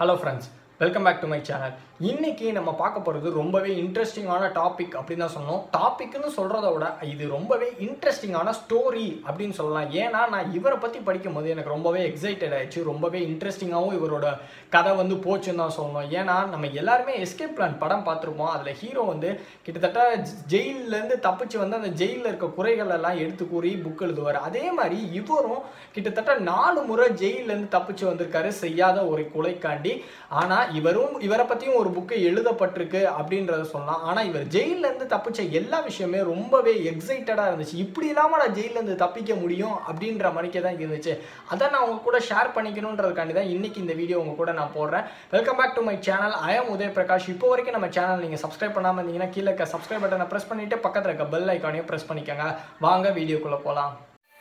hello friends welcome back to my channel இன்னைக்கு நம்ம பார்க்க போகிறது ரொம்பவே இன்ட்ரெஸ்டிங்கான டாபிக் அப்படின்னு தான் சொன்னோம் டாபிக்னு சொல்கிறத விட இது ரொம்பவே இன்ட்ரெஸ்டிங்கான ஸ்டோரி அப்படின்னு சொல்லலாம் ஏன்னா நான் இவரை பற்றி படிக்கும் போது எனக்கு ரொம்பவே எக்ஸைட்டட் ஆயிடுச்சு ரொம்பவே இன்ட்ரெஸ்டிங்காகவும் இவரோட கதை வந்து போச்சுன்னு தான் சொல்லணும் ஏன்னா நம்ம எல்லாருமே எஸ்கேப் பிளான் படம் பார்த்துருப்போம் அதில் ஹீரோ வந்து கிட்டத்தட்ட ஜெயிலேருந்து தப்பிச்சு வந்து அந்த ஜெயிலில் இருக்க குறைகள் எல்லாம் எடுத்து கூறி புக் எழுதுவார் அதே மாதிரி இவரும் கிட்டத்தட்ட நாலு முறை ஜெயிலேருந்து தப்பிச்சு வந்திருக்காரு செய்யாத ஒரு கொலைக்காண்டி ஆனால் இவரும் இவரை பற்றியும் ஒரு புக்கு எழுதப்பட்டிருக்கு அப்படின்றத சொல்லலாம் ஆனால் இவர் ஜெயிலேருந்து தப்பிச்ச எல்லா விஷயமே ரொம்பவே எக்ஸைட்டடாக இருந்துச்சு இப்படி இல்லாமல் நான் ஜெயிலேருந்து தப்பிக்க முடியும் அப்படின்ற மாதிரிக்கே தான் இருந்துச்சு அதை நான் உங்க கூட ஷேர் பண்ணிக்கணுன்றதுக்காண்டி தான் இன்னைக்கு இந்த வீடியோ உங்க கூட நான் போடுறேன் welcome back to my channel I am Uday Prakash இப்போ வரைக்கும் நம்ம சேனல் நீங்கள் சப்ஸ்கிரைப் பண்ணாமல் இருந்தீங்கன்னா கீழே இருக்க சப்ஸ்கிரைப் பட்டனை ப்ரெஸ் பண்ணிட்டு பக்கத்தில் இருக்க பெல் ஐக்கானையும் ப்ரெஸ் பண்ணிக்கோங்க வாங்க வீடியோக்குள்ளே போகலாம்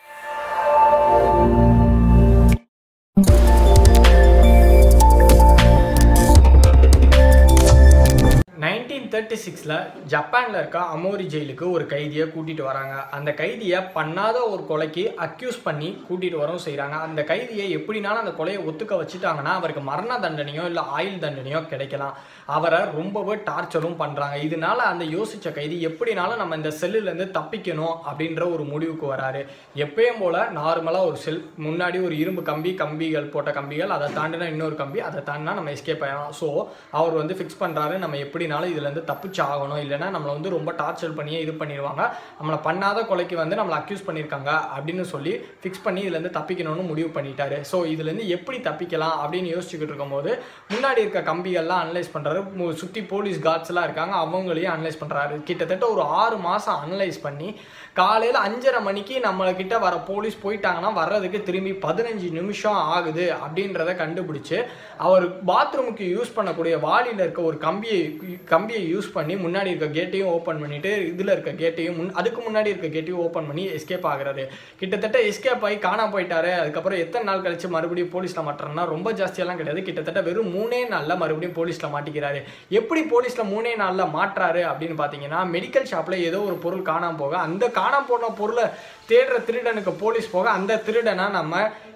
நைன்டீன் தேர்ட்டி சிக்ஸில் ஜப்பானில் இருக்க அமோரி ஜெயிலுக்கு ஒரு கைதியை கூட்டிகிட்டு வராங்க அந்த கைதியை பண்ணாத ஒரு கொலைக்கு அக்யூஸ் பண்ணி கூட்டிகிட்டு வரவும் செய்கிறாங்க அந்த கைதியை எப்படினாலும் அந்த கொலையை ஒத்துக்க வச்சுட்டாங்கன்னா அவருக்கு மரண தண்டனையோ இல்லை ஆயுள் தண்டனையோ கிடைக்கலாம் அவரை ரொம்பவே டார்ச்சரும் பண்ணுறாங்க இதனால அந்த யோசித்த கைதி எப்படினாலும் நம்ம இந்த செல்லுலேருந்து தப்பிக்கணும் அப்படின்ற ஒரு முடிவுக்கு வராரு எப்பயும் போல் நார்மலாக ஒரு செல் முன்னாடி ஒரு இரும்பு கம்பி கம்பிகள் போட்ட கம்பிகள் அதை தாண்டினா இன்னொரு கம்பி அதை தாண்டினா நம்ம எஸ்கேப் ஆகலாம் ஸோ அவர் வந்து ஃபிக்ஸ் பண்ணுறாரு நம்ம எப்படினாலும் இதுலேருந்து தப்பிச்சு ஆகணும் இல்லைன்னா நம்மளை வந்து ரொம்ப டார்ச்சர் பண்ணியே இது பண்ணிடுவாங்க நம்மளை பண்ணாத கொலைக்கு வந்து நம்மளை அக்யூஸ் பண்ணியிருக்காங்க அப்படின்னு சொல்லி ஃபிக்ஸ் பண்ணி இதுலேருந்து தப்பிக்கணும்னு முடிவு பண்ணிட்டாரு ஸோ இதுலேருந்து எப்படி தப்பிக்கலாம் அப்படின்னு யோசிச்சுக்கிட்டு இருக்கும்போது முன்னாடி இருக்க கம்பிகள்லாம் அனலைஸ் பண்ணுறாரு சுற்றி போலீஸ் கார்ட்ஸ்லாம் இருக்காங்க அவங்களையும் அனலைஸ் பண்ணுறாரு கிட்டத்தட்ட ஒரு ஆறு மாதம் அனலைஸ் பண்ணி காலையில் அஞ்சரை மணிக்கு நம்மக்கிட்ட வர போலீஸ் போயிட்டாங்கன்னா வர்றதுக்கு திரும்பி பதினஞ்சு நிமிஷம் ஆகுது அப்படின்றத கண்டுபிடிச்சு அவர் பாத்ரூமுக்கு யூஸ் பண்ணக்கூடிய வாளியில் இருக்க ஒரு கம்பியை கம்பியை யூஸ் பண்ணி முன்னாடி இருக்க கேட்டையும் ஓப்பன் பண்ணிட்டு இதில் இருக்க கேட்டையும் முன் அதுக்கு முன்னாடி இருக்க கேட்டையும் ஓப்பன் பண்ணி எஸ்கேப் ஆகுறாரு கிட்டத்தட்ட எஸ்கேப் ஆகி காணாம போயிட்டாரு அதுக்கப்புறம் எத்தனை நாள் கழிச்சு மறுபடியும் போலீஸில் மாட்டுறோம்னா ரொம்ப ஜாஸ்தியெல்லாம் கிடையாது கிட்டத்தட்ட வெறும் மூணே நாளில் மறுபடியும் போலீஸில் மாட்டிக்கிறாரு எப்படி போலீஸில் மூணே நாளில் மாட்டுறாரு அப்படின்னு பார்த்தீங்கன்னா மெடிக்கல் ஷாப்பில் ஏதோ ஒரு பொருள் காணாம போக அந்த காணாம போன பொருளை தேடுற திருடனுக்கு போலீஸ் போக அந்த திருடனை நம்ம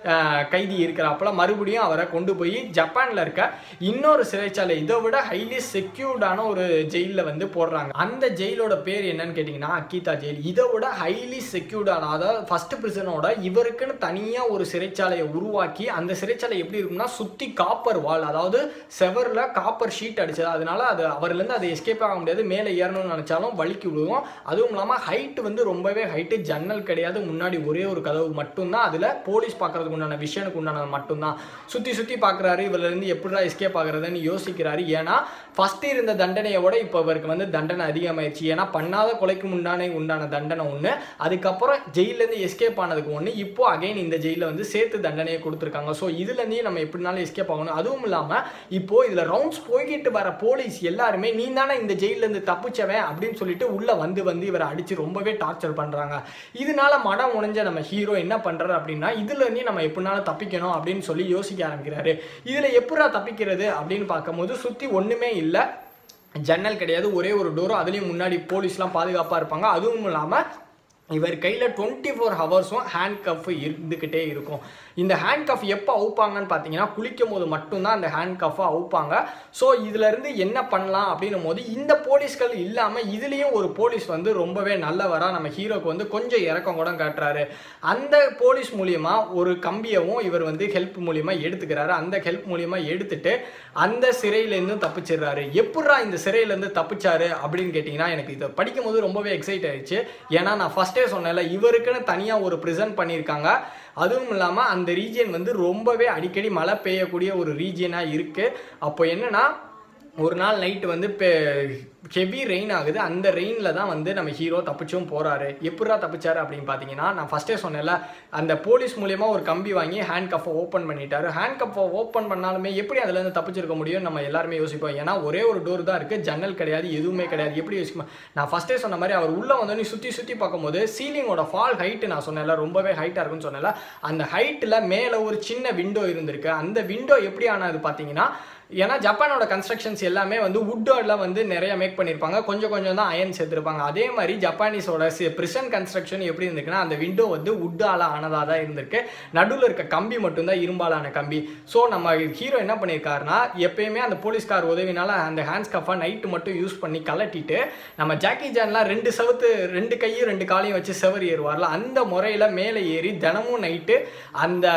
கைதி இருக்கிறாப்புல மறுபடியும் அவரை கொண்டு போய் ஜப்பானில் இருக்க இன்னொரு சிறைச்சாலை இதை விட ஹைலி செக்யூர்டான ஒரு ஜெயிலில் வந்து போடுறாங்க அந்த ஜெயிலோட பேர் என்னன்னு கேட்டிங்கன்னா அக்கீதா ஜெயில் இதை விட ஹைலி செக்யூர்டான அதாவது ஃபர்ஸ்ட் பிரிசனோட இவருக்குன்னு தனியாக ஒரு சிறைச்சாலையை உருவாக்கி அந்த சிறைச்சாலை எப்படி இருக்கும்னா சுற்றி காப்பர் வால் அதாவது செவரில் காப்பர் ஷீட் அடிச்சது அதனால அது அவர்லேருந்து அதை எஸ்கேப் ஆக முடியாது மேலே ஏறணும்னு நினச்சாலும் வலிக்கி விடுவோம் அதுவும் இல்லாமல் ஹைட் வந்து ரொம்பவே ஹைட்டு ஜன்னல் கிடையாது முன்னாடி ஒரே ஒரு கதவு மட்டும்தான் அதில் போலீஸ் பார்க்கறதுக்கு உண்டான விஷயனுக்கு உண்டானது மட்டும்தான் சுற்றி சுற்றி பார்க்குறாரு இவர்லேருந்து எப்படிடா எஸ்கேப் ஆகுறதுன்னு யோசிக்கிறாரு ஏன்னா ஃபஸ்ட்டு இருந்த தண்டனையை விட இப்போ இவருக்கு வந்து தண்டனை அதிகமாயிருச்சு ஏன்னா பண்ணாத கொலைக்கு முன்னானே உண்டான தண்டனை ஒன்று அதுக்கப்புறம் ஜெயிலேருந்து எஸ்கேப் ஆனதுக்கு ஒன்று இப்போ அகைன் இந்த ஜெயிலில் வந்து சேர்த்து தண்டனையை கொடுத்துருக்காங்க ஸோ இதுலேருந்தே நம்ம எப்படினாலும் எஸ்கேப் ஆகணும் அதுவும் இல்லாமல் இப்போ இதில் ரவுண்ட்ஸ் போய்கிட்டு வர போலீஸ் எல்லாருமே நீ தானே இந்த ஜெயிலேருந்து தப்பிச்சவன் அப்படின்னு சொல்லிட்டு உள்ளே வந்து வந்து இவரை அடித்து ரொம்பவே டார்ச்சர் பண்ணுறாங்க இதனால மனம் உடைஞ்ச நம்ம ஹீரோ என்ன பண்ணுறாரு அப்படின்னா இதுலேருந்தே நம்ம எப்படினாலும் தப்பிக்கணும் அப்படின்னு சொல்லி யோசிக்க ஆரம்பிக்கிறாரு இதில் எப்படா தப்பிக்கிறது அப்படின்னு பார்க்கும்போது சுற்றி ஒன்றுமே இல்லை ஜன்னல் கிடையாது ஒரே ஒரு டோரும் அதுலேயும் முன்னாடி போலீஸ்லாம் பாதுகாப்பாக இருப்பாங்க அதுவும் இல்லாமல் இவர் கையில் டுவெண்ட்டி ஃபோர் ஹவர்ஸும் ஹேண்ட் கஃப் இருந்துக்கிட்டே இருக்கும் இந்த ஹேண்ட் கஃப் எப்போ அவுப்பாங்கன்னு பார்த்தீங்கன்னா குளிக்கும் போது மட்டும்தான் அந்த ஹேண்ட் கஃப்பை அவுப்பாங்க ஸோ இதுலேருந்து என்ன பண்ணலாம் அப்படின்னும் போது இந்த போலீஸ்கள் இல்லாமல் இதுலேயும் ஒரு போலீஸ் வந்து ரொம்பவே நல்லவராக நம்ம ஹீரோக்கு வந்து கொஞ்சம் இறக்கம் கூட காட்டுறாரு அந்த போலீஸ் மூலியமாக ஒரு கம்பியவும் இவர் வந்து ஹெல்ப் மூலியமாக எடுத்துக்கிறாரு அந்த ஹெல்ப் மூலியமாக எடுத்துட்டு அந்த சிறையிலேருந்து தப்பிச்சிடுறாரு எப்பட்றா இந்த சிறையிலேருந்து தப்பிச்சாரு அப்படின்னு கேட்டிங்கன்னா எனக்கு இதை படிக்கும்போது ரொம்பவே எக்ஸைட் ஆயிடுச்சு ஏன்னா நான் ஃபஸ்ட்டே சொன்னேன்ல இவருக்குன்னு தனியாக ஒரு ப்ரிசன்ட் பண்ணியிருக்காங்க அதுவும் இல்லாமல் அந்த ரீஜியன் வந்து ரொம்பவே அடிக்கடி மழை பெய்யக்கூடிய ஒரு ரீஜியனாக இருக்குது அப்போ என்னென்னா ஒரு நாள் நைட்டு வந்து ஹெவி ரெயின் ஆகுது அந்த ரெயினில் தான் வந்து நம்ம ஹீரோ தப்பிச்சும் போகிறாரு எப்படா தப்பிச்சாரு அப்படின்னு பார்த்தீங்கன்னா நான் ஃபஸ்ட்டே சொன்னேன்ல அந்த போலீஸ் மூலியமாக ஒரு கம்பி வாங்கி ஹேண்ட் கஃபை ஓப்பன் பண்ணிட்டாரு ஹேண்ட் கஃபை ஓப்பன் பண்ணாலுமே எப்படி அதுலேருந்து தப்பிச்சிருக்க முடியும் நம்ம எல்லாருமே யோசிப்போம் ஏன்னா ஒரே ஒரு டோர் தான் இருக்குது ஜன்னல் கிடையாது எதுவுமே கிடையாது எப்படி யோசிக்கும் நான் ஃபஸ்ட்டே சொன்ன மாதிரி அவர் உள்ளே வந்து நீ சுற்றி சுற்றி பார்க்கும்போது சீலிங்கோட ஃபால் ஹைட்டு நான் சொன்னேன்ல ரொம்பவே ஹைட்டாக இருக்குன்னு சொன்னேன்ல அந்த ஹைட்டில் மேலே ஒரு சின்ன விண்டோ இருந்திருக்கு அந்த விண்டோ எப்படி ஆனது பார்த்தீங்கன்னா ஏன்னா ஜப்பானோட கன்ஸ்ட்ரக்ஷன்ஸ் எல்லாமே வந்து வுட்டோட வந்து நிறைய மேக் மேக் பண்ணியிருப்பாங்க கொஞ்சம் கொஞ்சம் தான் அயன் சேர்த்துருப்பாங்க அதே மாதிரி ஜப்பானீஸோட பிரிசன் கன்ஸ்ட்ரக்ஷன் எப்படி இருந்திருக்குன்னா அந்த விண்டோ வந்து உட்டால ஆனதாக தான் இருந்திருக்கு நடுவில் இருக்க கம்பி மட்டும்தான் இரும்பாலான கம்பி ஸோ நம்ம ஹீரோ என்ன பண்ணியிருக்காருன்னா எப்பயுமே அந்த போலீஸ்கார் உதவினால அந்த ஹேண்ட்ஸ் கஃபை நைட்டு மட்டும் யூஸ் பண்ணி கலட்டிட்டு நம்ம ஜாக்கி ஜான்லாம் ரெண்டு செவத்து ரெண்டு கையும் ரெண்டு காலையும் வச்சு செவர் ஏறுவார்ல அந்த முறையில் மேலே ஏறி தினமும் நைட்டு அந்த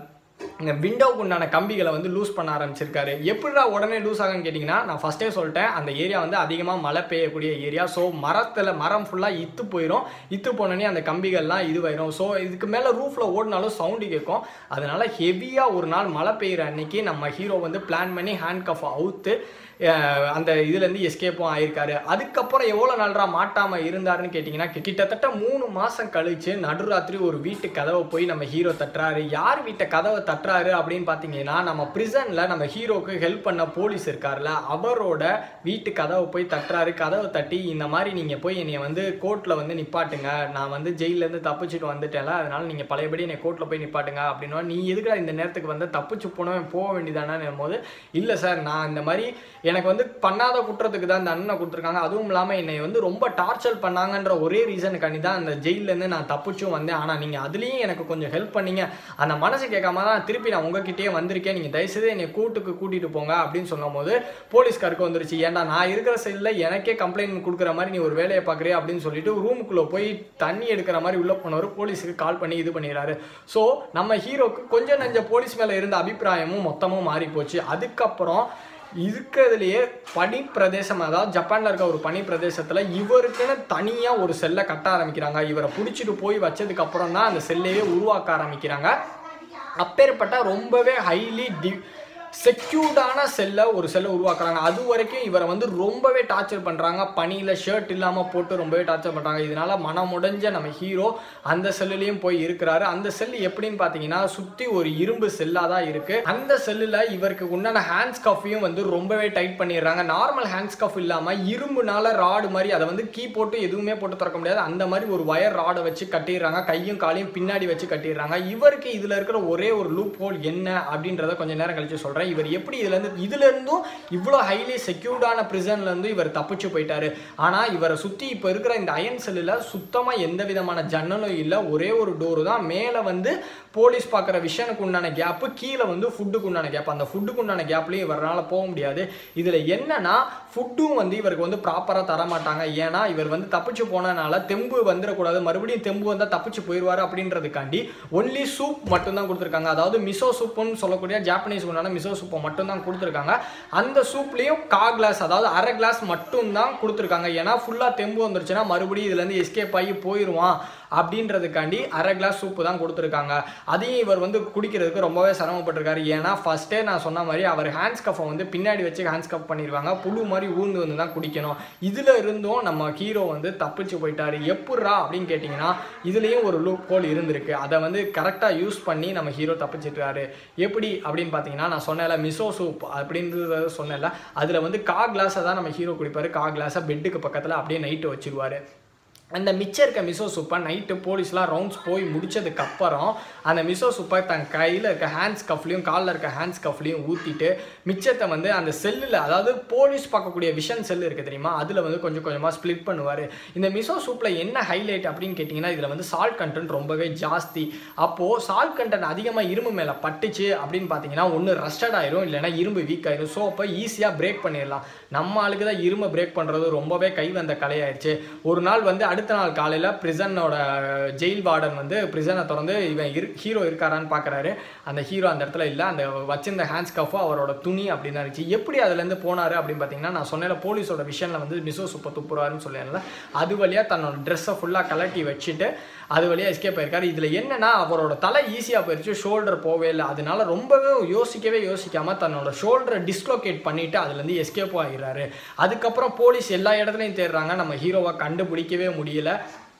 இந்த விண்டோவுக்கு உண்டான கம்பிகளை வந்து லூஸ் பண்ண ஆரம்பிச்சிருக்காரு எப்படிடா உடனே லூஸ் ஆகுன்னு கேட்டிங்கன்னா நான் ஃபஸ்ட்டே சொல்லிட்டேன் அந்த ஏரியா வந்து அதிகமாக மழை பெய்யக்கூடிய ஏரியா ஸோ மரத்தில் மரம் ஃபுல்லாக இத்து போயிடும் இத்து போனோடனே அந்த கம்பிகள்லாம் இதுவாயிரும் ஸோ இதுக்கு மேலே ரூஃபில் ஓடினாலும் சவுண்டு கேட்கும் அதனால ஹெவியாக ஒரு நாள் மழை பெய்கிற அன்னைக்கு நம்ம ஹீரோ வந்து பிளான் பண்ணி ஹேண்ட் கஃப் அவுத்து அஹ், அந்த இதுலேருந்து எஸ்கேப்பும் ஆயிருக்காரு அதுக்கப்புறம் எவ்வளோ நாள்ரா மாட்டாமல் இருந்தாருன்னு கேட்டிங்கன்னா கிட்டத்தட்ட மூணு மாதம் கழிச்சு நடுராத்திரி ஒரு வீட்டு கதவை போய் நம்ம ஹீரோ தட்டுறாரு யார் வீட்டை கதவை தட்டுறாரு அப்படின்னு பார்த்தீங்கன்னா நம்ம ப்ரிசனில் நம்ம ஹீரோக்கு ஹெல்ப் பண்ண போலீஸ் இருக்கார்ல அவரோட வீட்டு கதவை போய் தட்டுறாரு கதவை தட்டி இந்த மாதிரி நீங்கள் போய் என்னை வந்து கோர்ட்டில் வந்து நிப்பாட்டுங்க நான் வந்து ஜெயிலேருந்து தப்பிச்சுட்டு வந்துட்டேன்ல அதனால நீங்கள் பழையபடி என்னை கோர்ட்டில் போய் நிப்பாட்டுங்க அப்படின்னா நீ எதுக்குடா இந்த நேரத்துக்கு வந்து தப்பிச்சு போனவன் போக வேண்டியதானே போது இல்லை சார் நான் இந்த மாதிரி எனக்கு வந்து பண்ணாத குற்றத்துக்கு தான் இந்த அண்ணனை கொடுத்துருக்காங்க அதுவும் இல்லாமல் என்னை வந்து ரொம்ப டார்ச்சர் பண்ணாங்கன்ற ஒரே ரீசனுக்காண்டி தான் அந்த ஜெயிலேருந்து நான் தப்பிச்சும் வந்தேன் ஆனால் நீங்கள் அதுலேயும் எனக்கு கொஞ்சம் ஹெல்ப் பண்ணீங்க அந்த மனசு கேட்காம தான் திருப்பி நான் உங்ககிட்டயே வந்திருக்கேன் நீங்கள் தயவுசெய்து என்னை கூட்டுக்கு கூட்டிகிட்டு போங்க அப்படின்னு சொல்லும்போது போலீஸ்காருக்கு வந்துருச்சு ஏன்டா நான் இருக்கிற சைடில் எனக்கே கம்ப்ளைண்ட் கொடுக்குற மாதிரி நீ ஒரு வேலையை பார்க்குறியா அப்படின்னு சொல்லிட்டு ரூமுக்குள்ளே போய் தண்ணி எடுக்கிற மாதிரி உள்ளே போனவர் போலீஸுக்கு கால் பண்ணி இது பண்ணிடுறாரு ஸோ நம்ம ஹீரோக்கு கொஞ்சம் நஞ்ச போலீஸ் மேலே இருந்த அபிப்பிராயமும் மொத்தமும் மாறி போச்சு அதுக்கப்புறம் இருக்கிறதுலையே பனி பிரதேசம் அதாவது ஜப்பான்ல இருக்க ஒரு பனி பிரதேசத்துல இவருக்குன்னு தனியா ஒரு செல்லை கட்ட ஆரம்பிக்கிறாங்க இவரை பிடிச்சிட்டு போய் வச்சதுக்கு அப்புறம் தான் அந்த செல்லையே உருவாக்க ஆரம்பிக்கிறாங்க அப்பேற்பட்ட ரொம்பவே ஹைலி டி செக்யூர்டான செல்லை ஒரு செல்லை உருவாக்குறாங்க அது வரைக்கும் இவரை வந்து ரொம்பவே டார்ச்சர் பண்ணுறாங்க பனியில் ஷர்ட் இல்லாமல் போட்டு ரொம்பவே டார்ச்சர் பண்ணுறாங்க இதனால மனமுடைஞ்ச நம்ம ஹீரோ அந்த செல்லுலேயும் போய் இருக்கிறாரு அந்த செல் எப்படின்னு பார்த்தீங்கன்னா சுற்றி ஒரு இரும்பு செல்லாக தான் இருக்குது அந்த செல்லில் இவருக்கு உண்டான ஹேண்ட்ஸ் கஃபையும் வந்து ரொம்பவே டைட் பண்ணிடுறாங்க நார்மல் ஹேண்ட்ஸ் கஃப் இல்லாமல் இரும்புனால ராடு மாதிரி அதை வந்து கீ போட்டு எதுவுமே போட்டு திறக்க முடியாது அந்த மாதிரி ஒரு வயர் ராடை வச்சு கட்டிடுறாங்க கையும் காலையும் பின்னாடி வச்சு கட்டிடுறாங்க இவருக்கு இதில் இருக்கிற ஒரே ஒரு லூப் ஹோல் என்ன அப்படின்றத கொஞ்சம் நேரம் கழிச்சு சொல்கிறேன் இவர் எப்படி இதுலேருந்து இதுலேருந்தும் இவ்வளோ ஹைலி செக்யூர்டான ப்ரிசன்லேருந்து இவர் தப்பிச்சு போயிட்டாரு ஆனால் இவரை சுற்றி இப்போ இருக்கிற இந்த அயன் செல்லில் சுத்தமாக எந்த விதமான ஜன்னலும் இல்லை ஒரே ஒரு டோரு தான் மேலே வந்து போலீஸ் பார்க்குற விஷனுக்கு உண்டான கேப்பு கீழே வந்து ஃபுட்டுக்கு உண்டான கேப் அந்த ஃபுட்டுக்கு உண்டான கேப்லையும் இவரால் போக முடியாது இதில் என்னன்னா ஃபுட்டும் வந்து இவருக்கு வந்து ப்ராப்பராக தர மாட்டாங்க ஏன்னா இவர் வந்து தப்பிச்சு போனனால தெம்பு வந்துடக்கூடாது மறுபடியும் தெம்பு வந்தால் தப்பிச்சு போயிடுவார் அப்படின்றதுக்காண்டி ஒன்லி சூப் மட்டும்தான் கொடுத்துருக்காங்க அதாவது மிசோ சூப்புன்னு சொல்லக்கூடிய ஜாப்பனீஸ் உண்டான மிசோ சூப்பை மட்டும்தான் கொடுத்துருக்காங்க அந்த சூப்லேயும் கா கிளாஸ் அதாவது அரை கிளாஸ் மட்டும்தான் கொடுத்துருக்காங்க ஏன்னா ஃபுல்லாக தெம்பு வந்துருச்சுன்னா மறுபடியும் இதுலேருந்து எஸ்கேப் ஆகி போயிடுவான் அப்படின்றதுக்காண்டி அரை கிளாஸ் சூப்பு தான் கொடுத்துருக்காங்க அதையும் இவர் வந்து குடிக்கிறதுக்கு ரொம்பவே சிரமப்பட்டிருக்காரு ஏன்னா ஃபர்ஸ்டே நான் சொன்ன மாதிரி அவர் ஹேண்ட்ஸ் கஃபை வந்து பின்னாடி வச்சு ஹேண்ட்ஸ் கப் பண்ணிடுவாங்க புழு மாதிரி ஊர்ந்து வந்து தான் குடிக்கணும் இதில் இருந்தும் நம்ம ஹீரோ வந்து தப்பிச்சு போயிட்டாரு எப்பட்றா அப்படின்னு கேட்டிங்கன்னா இதுலேயும் ஒரு லூப் ஹோல் இருந்திருக்கு அதை வந்து கரெக்டாக யூஸ் பண்ணி நம்ம ஹீரோ தப்பிச்சிட்டாரு எப்படி அப்படின்னு பார்த்தீங்கன்னா நான் சொன்னேன்ல மிசோ சூப் அப்படின்றத சொன்னேன்ல அதில் வந்து கா கிளாஸை தான் நம்ம ஹீரோ குடிப்பார் கா கிளாஸை பெட்டுக்கு பக்கத்தில் அப்படியே நைட்டு வச்சிருவாரு அந்த மிச்சம் இருக்க மிசோ சூப்பை நைட்டு போலீஸ்லாம் ரவுண்ட்ஸ் போய் முடிச்சதுக்கு அப்புறம் அந்த மிசோ சூப்பை தன் கையில் இருக்க ஹேண்ட்ஸ் கஃப்லையும் காலில் இருக்க ஹேண்ட்ஸ் கஃப்லையும் ஊற்றிட்டு மிச்சத்தை வந்து அந்த செல்லில் அதாவது போலீஸ் பார்க்கக்கூடிய விஷன் செல் இருக்குது தெரியுமா அதில் வந்து கொஞ்சம் கொஞ்சமாக ஸ்ப்ளிட் பண்ணுவார் இந்த மிசோ சூப்பில் என்ன ஹைலைட் அப்படின்னு கேட்டிங்கன்னா இதில் வந்து சால்ட் கண்டென்ட் ரொம்பவே ஜாஸ்தி அப்போது சால்ட் கண்டென்ட் அதிகமாக இரும்பு மேலே பட்டுச்சு அப்படின்னு பார்த்தீங்கன்னா ஒன்று ரஸ்டட் ஆயிரும் இல்லைன்னா இரும்பு வீக் ஆயிரும் ஸோ அப்போ ஈஸியாக பிரேக் பண்ணிடலாம் நம்ம ஆளுக்கு தான் இரும்பை பிரேக் பண்ணுறது ரொம்பவே கை வந்த கலையாயிருச்சு ஒரு நாள் வந்து அடுத்த நாள் காலையில் பிரிசனோட ஜெயில் வார்டன் வந்து பிரிசனை திறந்து இவன் இரு ஹீரோ இருக்காரான்னு பார்க்குறாரு அந்த ஹீரோ அந்த இடத்துல இல்லை அந்த வச்சிருந்த ஹேண்ட்ஸ் கஃபோ அவரோட துணி அப்படின்னு இருந்துச்சு எப்படி அதுலேருந்து போனார் அப்படின்னு பார்த்தீங்கன்னா நான் சொன்னேன் போலீஸோட விஷனில் வந்து மிசோ சூப்பை துப்புறாருன்னு சொல்லியிருந்தேன் அது வழியாக தன்னோட ட்ரெஸ்ஸை ஃபுல்லாக கலட்டி வச்சுட்டு அது வழியாக எஸ்கேப் ஆயிருக்காரு இதில் என்னன்னா அவரோட தலை ஈஸியாக போயிடுச்சு ஷோல்டர் போவே இல்லை அதனால ரொம்பவே யோசிக்கவே யோசிக்காம தன்னோட ஷோல்டரை டிஸ்லோகேட் பண்ணிட்டு அதுலேருந்து எஸ்கேப் ஆகிடுறாரு அதுக்கப்புறம் போலீஸ் எல்லா இடத்துலையும் தேடுறாங்க நம்ம ஹீரோவை கண்டுபிடிக்கவே முடியல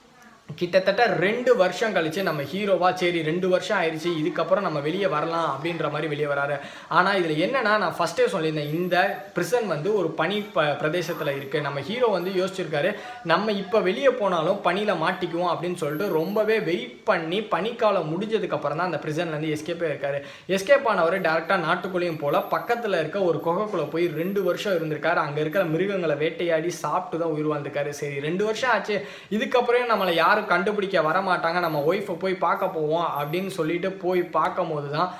கிட்டத்தட்ட ரெண்டு வருஷம் கழிச்சு நம்ம ஹீரோவா சரி ரெண்டு வருஷம் ஆயிடுச்சு இதுக்கப்புறம் நம்ம வெளியே வரலாம் அப்படின்ற மாதிரி வெளியே வராரு ஆனால் இதில் என்னன்னா நான் ஃபர்ஸ்டே சொல்லியிருந்தேன் இந்த பிரிசன் வந்து ஒரு பனி ப பிரதேசத்தில் இருக்குது நம்ம ஹீரோ வந்து யோசிச்சிருக்காரு நம்ம இப்போ வெளியே போனாலும் பனியில் மாட்டிக்குவோம் அப்படின்னு சொல்லிட்டு ரொம்பவே வெயிட் பண்ணி பனிக்காலம் முடிஞ்சதுக்கப்புறம் தான் அந்த பிரிசன்லேருந்து எஸ்கேப்பே இருக்காரு எஸ்கேப் ஆனவர் டேரெக்டாக நாட்டுக்குள்ளேயும் போல பக்கத்தில் இருக்க ஒரு குகைக்குள்ளே போய் ரெண்டு வருஷம் இருந்திருக்காரு அங்கே இருக்கிற மிருகங்களை வேட்டையாடி சாப்பிட்டு தான் உயிர் வாழ்ந்துருக்காரு சரி ரெண்டு வருஷம் ஆச்சு இதுக்கப்புறம் நம்மளை யாரும் கண்டுபிடிக்க வர மாட்டாங்க நம்ம ஒய்ஃபை போய் பார்க்க போவோம் அப்படின்னு சொல்லிட்டு போய் பார்க்கும் போது தான்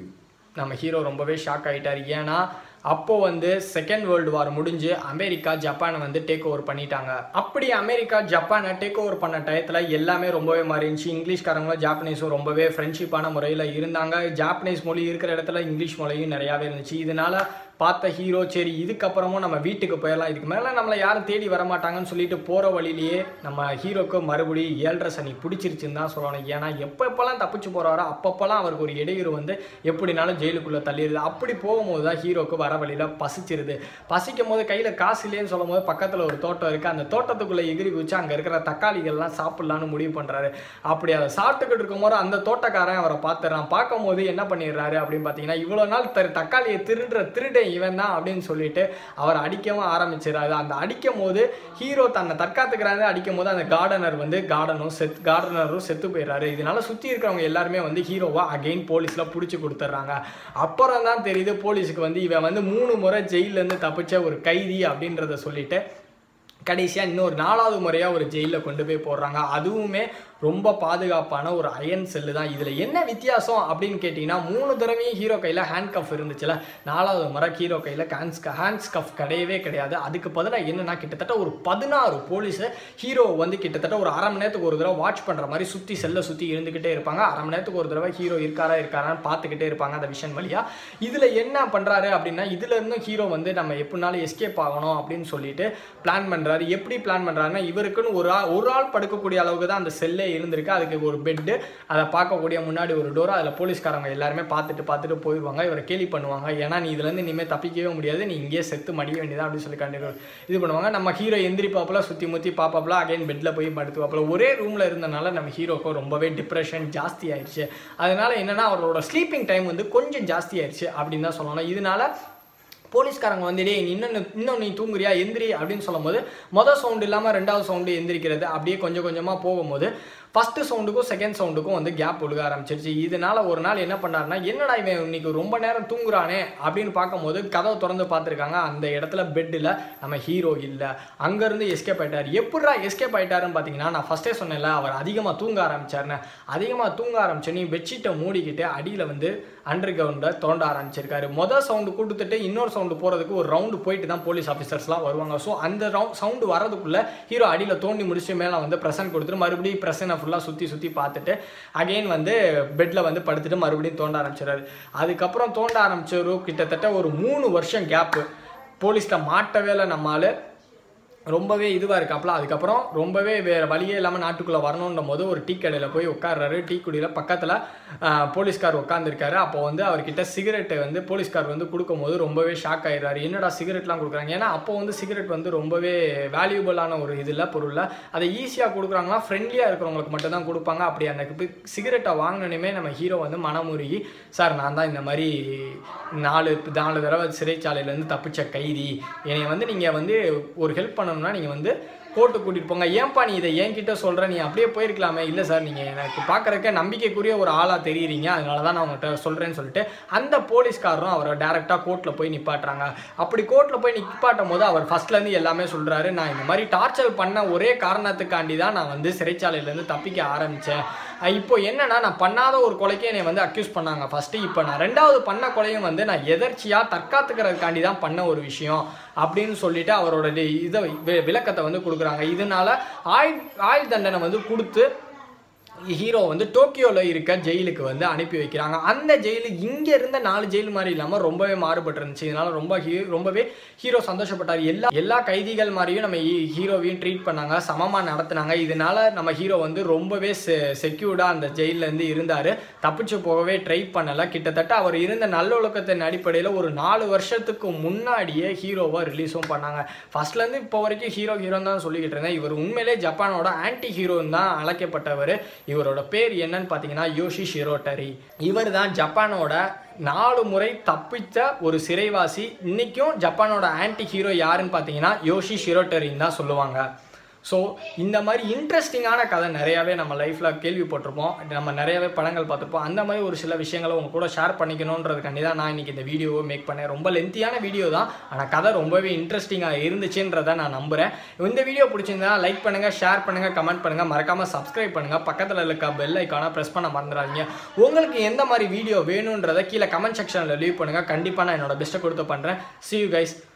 நம்ம ஹீரோ ரொம்பவே ஷாக் ஆகிட்டார் ஏன்னா அப்போ வந்து செகண்ட் வேர்ல்டு வார் முடிஞ்சு அமெரிக்கா ஜப்பானை வந்து டேக் ஓவர் பண்ணிட்டாங்க அப்படி அமெரிக்கா ஜப்பானை டேக் ஓவர் பண்ண டயத்தில் எல்லாமே ரொம்பவே மாறிடுச்சு இங்கிலீஷ்காரங்களும் ஜாப்பனீஸும் ரொம்பவே ஃப்ரெண்ட்ஷிப்பான முறையில் இருந்தாங்க ஜாப்பனீஸ் மொழி இருக்கிற இடத்துல இங்கிலீஷ் மொழியும் நிறையாவே இருந்துச்சு இதனால பார்த்த ஹீரோ சரி இதுக்கப்புறமும் நம்ம வீட்டுக்கு போயிடலாம் இதுக்கு மேலே நம்மளை யாரும் தேடி வர மாட்டாங்கன்னு சொல்லிட்டு போகிற வழியிலேயே நம்ம ஹீரோக்கு மறுபடியும் ஏழரை சனி பிடிச்சிருச்சுன்னு தான் சொல்லணும் ஏன்னா எப்போ எப்போல்லாம் தப்பிச்சு போகிறாரோ அப்பப்போல்லாம் அவருக்கு ஒரு இடையூறு வந்து எப்படினாலும் ஜெயிலுக்குள்ளே தள்ளிடுது அப்படி போகும்போது தான் ஹீரோக்கு வர வழியில் பசிச்சிருது பசிக்கும் போது கையில் காசு இல்லைன்னு சொல்லும் போது பக்கத்தில் ஒரு தோட்டம் இருக்குது அந்த தோட்டத்துக்குள்ளே எகிரி குதிச்சு அங்கே இருக்கிற தக்காளிகள்லாம் சாப்பிட்லான்னு முடிவு பண்ணுறாரு அப்படி அதை சாப்பிட்டுக்கிட்டு இருக்கும்போது அந்த தோட்டக்காரன் அவரை பார்த்துறான் பார்க்கும்போது என்ன பண்ணிடுறாரு அப்படின்னு பார்த்தீங்கன்னா இவ்வளோ நாள் தரு தக்காளியை திருடுற திருட இவன் தான் அப்படின்னு சொல்லிட்டு அவர் அடிக்கவும் ஆரம்பிச்சிடறாரு அந்த அடிக்கும் போது ஹீரோ தன்னை தற்காத்துக்கிறாரு அடிக்கும் போது அந்த கார்டனர் வந்து கார்டனும் செத் கார்டனரும் செத்து போயிடுறாரு இதனால சுற்றி இருக்கிறவங்க எல்லாருமே வந்து ஹீரோவை அகெயின் போலீஸில் பிடிச்சி கொடுத்துட்றாங்க அப்புறம் தான் தெரியுது போலீஸுக்கு வந்து இவன் வந்து மூணு முறை ஜெயிலேருந்து தப்பிச்ச ஒரு கைதி அப்படின்றத சொல்லிட்டு கடைசியாக இன்னொரு நாலாவது முறையாக ஒரு ஜெயிலில் கொண்டு போய் போடுறாங்க அதுவுமே ரொம்ப பாதுகாப்பான ஒரு அயன் செல்லு தான் இதில் என்ன வித்தியாசம் அப்படின்னு கேட்டிங்கன்னா மூணு தடவையும் ஹீரோ கையில் ஹேண்ட் கஃப் இருந்துச்சுல நாலாவது முறை ஹீரோ கையில் ஹேண்ட்ஸ் ஹேண்ட்ஸ் கஃப் கிடையவே கிடையாது அதுக்கு பதிலாக என்னன்னா கிட்டத்தட்ட ஒரு பதினாறு போலீஸு ஹீரோ வந்து கிட்டத்தட்ட ஒரு அரை மணி நேரத்துக்கு ஒரு தடவை வாட்ச் பண்ணுற மாதிரி சுற்றி செல்லை சுற்றி இருந்துக்கிட்டே இருப்பாங்க அரை மணி நேரத்துக்கு ஒரு தடவை ஹீரோ இருக்காரா இருக்காரான்னு பார்த்துக்கிட்டே இருப்பாங்க அந்த விஷன் வழியாக இதில் என்ன பண்ணுறாரு அப்படின்னா இதுல இருந்தும் ஹீரோ வந்து நம்ம எப்படினாலும் எஸ்கேப் ஆகணும் அப்படின்னு சொல்லிட்டு பிளான் பண்ணுறாரு எப்படி பிளான் பண்ணுறாருன்னா இவருக்குன்னு ஒரு ஆள் ஒரு ஆள் படுக்கக்கூடிய அளவுக்கு தான் அந்த செல்லே இருந்திருக்கு அதுக்கு ஒரு பெட்டு அதை பார்க்கக்கூடிய முன்னாடி ஒரு டோர் அதில் போலீஸ்காரங்க எல்லாருமே பார்த்துட்டு பார்த்துட்டு போயிடுவாங்க இவரை கேலி பண்ணுவாங்க ஏன்னா நீ இதுலேருந்து இனிமேல் தப்பிக்கவே முடியாது நீ இங்கேயே செத்து மடிய வேண்டியதா அப்படின்னு சொல்லி கண்டு இது பண்ணுவாங்க நம்ம ஹீரோ எந்திரிப்பாப்புல சுற்றி முற்றி பாப்பாப்புல அகைன் பெட்டில் போய் படுத்துவாப்புல ஒரே ரூமில் இருந்தனால நம்ம ஹீரோக்கு ரொம்பவே டிப்ரெஷன் ஜாஸ்தி ஆயிடுச்சு அதனால என்னன்னா அவரோட ஸ்லீப்பிங் டைம் வந்து கொஞ்சம் ஜாஸ்தி ஆயிடுச்சு அப்படின்னு தான் சொல்லணும் இதனால போலீஸ்காரங்க வந்து டேய் நீ இன்னும் இன்னும் நீ தூங்குறியா எந்திரி அப்படின்னு சொல்லும்போது மொதல் சவுண்டு இல்லாமல் ரெண்டாவது சவுண்டு எந்திரிக்கிறது அப்படியே கொஞ்சம் கொஞ்சமாக போகும்போது ஃபஸ்ட்டு சவுண்டுக்கும் செகண்ட் சவுண்டுக்கும் வந்து கேப் ஒழுக ஆரம்பிச்சிருச்சு இதனால ஒரு நாள் என்ன பண்ணாருன்னா என்னடா இவன் இன்னைக்கு ரொம்ப நேரம் தூங்குறானே அப்படின்னு பார்க்கும்போது கதவை திறந்து பார்த்துருக்காங்க அந்த இடத்துல பெட்டில் நம்ம ஹீரோ இல்லை அங்கேருந்து எஸ்கேப் ஆயிட்டார் எப்படிடா எஸ்கேப் ஆயிட்டாருன்னு பார்த்தீங்கன்னா நான் ஃபஸ்ட்டே சொன்னேன்ல அவர் அதிகமாக தூங்க ஆரம்பிச்சாருன்னு அதிகமாக தூங்க ஆரம்பிச்சோன்னே பெட்ஷீட்டை மூடிக்கிட்டு அடியில் வந்து அண்டர் கிரவுண்டில் தோண்ட ஆரம்பிச்சிருக்காரு மொதல் சவுண்டு கொடுத்துட்டு இன்னொரு சவுண்டு போகிறதுக்கு ஒரு ரவுண்டு போயிட்டு தான் போலீஸ் ஆஃபீஸர்ஸ்லாம் வருவாங்க ஸோ அந்த ரவுண்ட் சவுண்டு வரதுக்குள்ளே ஹீரோ அடியில் தோண்டி முடிச்சு மேலே வந்து ப்ரெசன்ட் கொடுத்துட்டு மறுபடியும் ப்ரெசனை ஃபுல்லாக சுற்றி சுற்றி பார்த்துட்டு அகெயின் வந்து பெட்டில் வந்து படுத்துட்டு மறுபடியும் தோண்ட ஆரம்பிச்சிடாரு அதுக்கப்புறம் தோண்ட ஆரம்பிச்சவரு கிட்டத்தட்ட ஒரு மூணு வருஷம் கேப்பு போலீஸ்கிட்ட மாட்டவே இல்லை நம்மால் ரொம்பவே இதுவாக இருக்காப்புல அதுக்கப்புறம் ரொம்பவே வேறு வழியே இல்லாமல் நாட்டுக்குள்ளே வரணுன்னும் போது ஒரு டீ கடையில் போய் உட்கார்றாரு டீ குடியில் பக்கத்தில் போலீஸ்கார் உட்காந்துருக்காரு அப்போ வந்து அவர்கிட்ட சிகரெட்டை வந்து போலீஸ்கார் வந்து கொடுக்கும்போது ரொம்பவே ஷாக் ஆயிடுறாரு என்னடா சிகரெட்லாம் கொடுக்குறாங்க ஏன்னா அப்போ வந்து சிகரெட் வந்து ரொம்பவே வேல்யூபிளான ஒரு இதில் பொருளில் அதை ஈஸியாக கொடுக்குறாங்கன்னா ஃப்ரெண்ட்லியாக இருக்கிறவங்களுக்கு மட்டும் தான் கொடுப்பாங்க அப்படி அந்த சிகரெட்டை வாங்கினோன்னே நம்ம ஹீரோ வந்து மனமுருகி சார் நான் தான் இந்த மாதிரி நாலு நாலு தடவை சிறைச்சாலையிலேருந்து தப்பிச்ச கைதி என்னை வந்து நீங்கள் வந்து ஒரு ஹெல்ப் பண்ணணும்னா நீங்கள் வந்து கோர்ட்டு கூட்டிகிட்டு போங்க ஏன்பா நீ இதை என்கிட்ட சொல்கிற நீ அப்படியே போயிருக்கலாமே இல்லை சார் நீங்கள் எனக்கு பார்க்குறக்க நம்பிக்கைக்குரிய ஒரு ஆளாக தெரியுறீங்க அதனால தான் நான் உங்கள்கிட்ட சொல்கிறேன்னு சொல்லிட்டு அந்த போலீஸ்காரரும் அவரை டேரெக்டாக கோர்ட்டில் போய் நிப்பாட்டுறாங்க அப்படி கோர்ட்டில் போய் நிப்பாட்டும் போது அவர் ஃபர்ஸ்ட்லேருந்து எல்லாமே சொல்கிறாரு நான் இந்த மாதிரி டார்ச்சர் பண்ண ஒரே காரணத்துக்காண்டி தான் நான் வந்து சிறைச்சாலையிலேருந்து தப்பிக்க ஆரம்பித்தேன் இப்போ என்னன்னா நான் பண்ணாத ஒரு கொலைக்கே என்னை வந்து அக்யூஸ் பண்ணாங்க ஃபஸ்ட்டு இப்போ நான் ரெண்டாவது பண்ண கொலையும் வந்து நான் எதர்ச்சியாக தற்காத்துக்கிறதுக்காண்டி தான் பண்ண ஒரு விஷயம் அப்படின்னு சொல்லிட்டு அவரோட இதை விளக்கத்தை வந்து கொடுக்குறாங்க இதனால ஆயுள் ஆயுள் தண்டனை வந்து கொடுத்து ஹீரோ வந்து டோக்கியோவில் இருக்க ஜெயிலுக்கு வந்து அனுப்பி வைக்கிறாங்க அந்த ஜெயிலு இங்கே இருந்த நாலு ஜெயில் மாதிரி இல்லாமல் ரொம்பவே மாறுபட்டு இருந்துச்சு இதனால ரொம்ப ஹீ ரொம்பவே ஹீரோ சந்தோஷப்பட்டார் எல்லா எல்லா கைதிகள் மாதிரியும் நம்ம ஹீ- ஹீரோவையும் ட்ரீட் பண்ணாங்க சமமாக நடத்துனாங்க இதனால நம்ம ஹீரோ வந்து ரொம்பவே செ செக்யூர்டாக அந்த ஜெயில்ல இருந்து இருந்தார் தப்பிச்சு போகவே ட்ரை பண்ணலை கிட்டத்தட்ட அவர் இருந்த நல்லொழுக்கத்தின் அடிப்படையில் ஒரு நாலு வருஷத்துக்கு முன்னாடியே ஹீரோவை ரிலீஸும் பண்ணாங்க ஃபர்ஸ்ட்லேருந்து இப்போ வரைக்கும் ஹீரோ ஹீரோன்னு தான் சொல்லிக்கிட்டு இருந்தேன் இவர் உண்மையிலே ஜப்பானோட ஆன்டி ஹீரோன்னு தான் அழைக்கப்பட்டவர் இவரோட பேர் என்னன்னு பார்த்தீங்கன்னா யோஷி ஷிரோட்டரி இவர் தான் ஜப்பானோட நாலு முறை தப்பித்த ஒரு சிறைவாசி இன்னைக்கும் ஜப்பானோட ஆன்டி ஹீரோ யாருன்னு பார்த்தீங்கன்னா யோஷி ஷிரோட்டரின்னு தான் சொல்லுவாங்க ஸோ இந்த மாதிரி இன்ட்ரெஸ்டிங்கான கதை நிறையாவே நம்ம லைஃப்பில் கேள்விப்பட்டிருப்போம் நம்ம நிறையாவே படங்கள் பார்த்துருப்போம் அந்த மாதிரி ஒரு சில விஷயங்களை உங்க கூட ஷேர் பண்ணிக்கணுன்றதுக்காண்டி தான் நான் இன்னைக்கு இந்த வீடியோவை மேக் பண்ணேன் ரொம்ப லென்த்தியான வீடியோ தான் ஆனால் கதை ரொம்பவே இன்ட்ரெஸ்டிங்காக இருந்துச்சுன்றதை நான் நம்புகிறேன் இந்த வீடியோ பிடிச்சிருந்தா லைக் பண்ணுங்கள் ஷேர் பண்ணுங்கள் கமெண்ட் பண்ணுங்கள் மறக்காமல் சப்ஸ்கிரைப் பண்ணுங்கள் பக்கத்தில் இருக்க பெல் ஐக்கானை ப்ரெஸ் பண்ண மறந்துடாதீங்க உங்களுக்கு எந்த மாதிரி வீடியோ வேணுன்றதை கீழே கமெண்ட் செக்ஷனில் லீவ் பண்ணுங்கள் கண்டிப்பாக நான் என்னோட பெஸ்ட்டை கொடுத்து பண்ணுறேன் see you guys